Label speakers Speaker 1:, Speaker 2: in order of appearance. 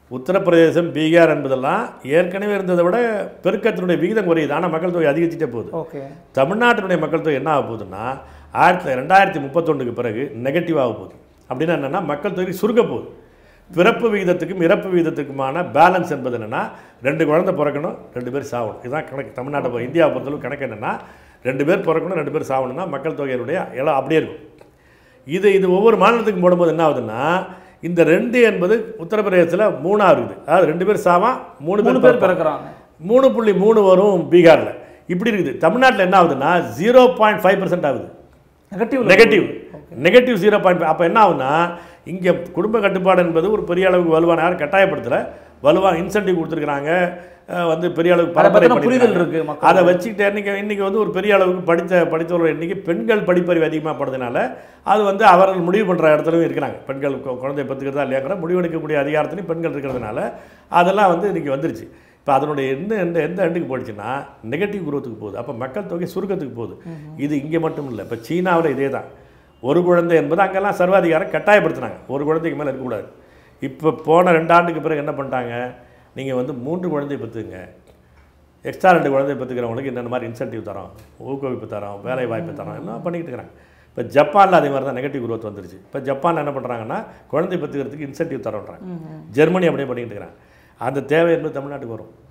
Speaker 1: உத்தரப்பிரதேசம் பீகார் என்பதெல்லாம் ஏற்கனவே இருந்ததை விட பெருக்கத்தினுடைய விகிதம் குறையுது ஆனால் மக்கள் தொகை அதிகரிச்சுட்டே போகுது
Speaker 2: ஓகே
Speaker 1: தமிழ்நாட்டினுடைய மக்கள் தொகை என்ன ஆக போகுதுன்னா ஆயிரத்தி ரெண்டாயிரத்தி முப்பத்தொன்றுக்கு பிறகு நெகட்டிவ் ஆக போகுது அப்படின்னா என்னென்னா மக்கள் தொகை சுருங்க போகுது பிறப்பு விகிதத்துக்கும் இறப்பு விகிதத்துக்குமான பேலன்ஸ் என்பது என்னென்னா ரெண்டு குழந்தை பிறக்கணும் ரெண்டு பேர் சாகணும் இதுதான் கணக்கு தமிழ்நாட்டை பொறுத்த- இந்தியாவை பொறுத்தளவு கணக்கு என்னென்னா ரெண்டு பேர் பிறக்கணும் ரெண்டு பேர் சாகணும்னா மக்கள் தொகையினுடைய எல்லாம் அப்படியே இருக்கும் இது இது ஒவ்வொரு மாநிலத்துக்கும் போடும்போது என்ன ஆகுதுன்னா இந்த ரெண்டு என்பது உத்தரப்பிரதேசத்தில் மூணாக இருக்குது அதாவது ரெண்டு பேர் சாவான் மூணு
Speaker 2: மூணு
Speaker 1: பேர்
Speaker 2: பேர்
Speaker 1: பிறப்பான்.
Speaker 2: பிறக்கிறாங்க
Speaker 1: மூணு புள்ளி மூணு வரும் பீகாரில் இப்படி இருக்குது தமிழ்நாட்டில் என்ன ஆகுதுன்னா ஜீரோ பாயிண்ட் ஃபைவ் பர்சன்ட் ஆகுது
Speaker 2: negative
Speaker 1: negative negative zero point அப்போ என்ன ஆகுதுன்னா இங்கே குடும்ப கட்டுப்பாடு என்பது ஒரு பெரிய அளவுக்கு வலுவான யாரும் கட்டாயப்படுத்தல வலுவான இன்சென்டிவ் கொடுத்துருக்குறாங்க அஹ் வந்து பெரிய அளவுக்கு
Speaker 2: அதை
Speaker 1: பரப்புரை
Speaker 2: பத்தின புரிதல்
Speaker 1: பண்ணிருக்காங்க.
Speaker 2: இருக்கு மக்கள்
Speaker 1: அதை வச்சுக்கிட்டு இன்னைக்கு இன்னைக்கு வந்து ஒரு பெரிய அளவுக்கு படித்த படித்தவர்கள் எண்ணிக்கை பெண்கள் படிப்பறிவு அதிகமாக படுறதுனால அது வந்து அவர்கள் முடிவு பண்ணுற இடத்துலையும் இருக்கிறாங்க பெண்கள் கு- குழந்தைய பத்துக்கிறதா இல்லையாங்கிற முடிவெடுக்கக்கூடிய அதிகாரத்துலையும் பெண்கள் இருக்கிறதுனால அதெல்லாம் வந்து இன்னைக்கு வந்துருச்சு இப்போ அதனுடைய எந்த எந்த எந்த எண்டுக்கு போயிடுச்சுன்னா நெகட்டிவ் குரோத்துக்கு போகுது அப்போ மக்கள் தொகை சுருக்கத்துக்கு போகுது இது இங்கே மட்டும் இல்லை இப்போ சீனாவில் இதே தான் ஒரு குழந்தை என்பது அங்கெல்லாம் சர்வாதிகாரம் கட்டாயப்படுத்துனாங்க ஒரு குழந்தைக்கு மேலே இருக்கக்கூடாது இப்போ போன ரெண்டு ஆண்டுக்கு பிறகு என்ன பண்ணிட்டாங்க நீங்கள் வந்து மூன்று குழந்தை பெற்றுங்க எக்ஸ்ட்ரா ரெண்டு குழந்தை பெற்றுக்கிறவங்களுக்கு என்னென்ன மாதிரி இன்சென்டிவ் தரோம் ஊக்குவிப்பு தரோம் வேலை வாய்ப்பு தரோம் எல்லாம் பண்ணிக்கிட்டு இருக்கிறாங்க இப்போ ஜப்பானில் அதே மாதிரி தான் நெகட்டிவ் growth வந்துருச்சு இப்போ ஜப்பான் என்ன பண்ணுறாங்கன்னா குழந்தை பெற்றுக்கிறதுக்கு இன்சென்டிவ் தரோன்றாங்க ஜெர்மனி அப்படியே பண்ணிக்கிட்டு இருக்கிறாங்க அந்த தேவை என்பது தமிழ்நாட்டுக்கு வரும்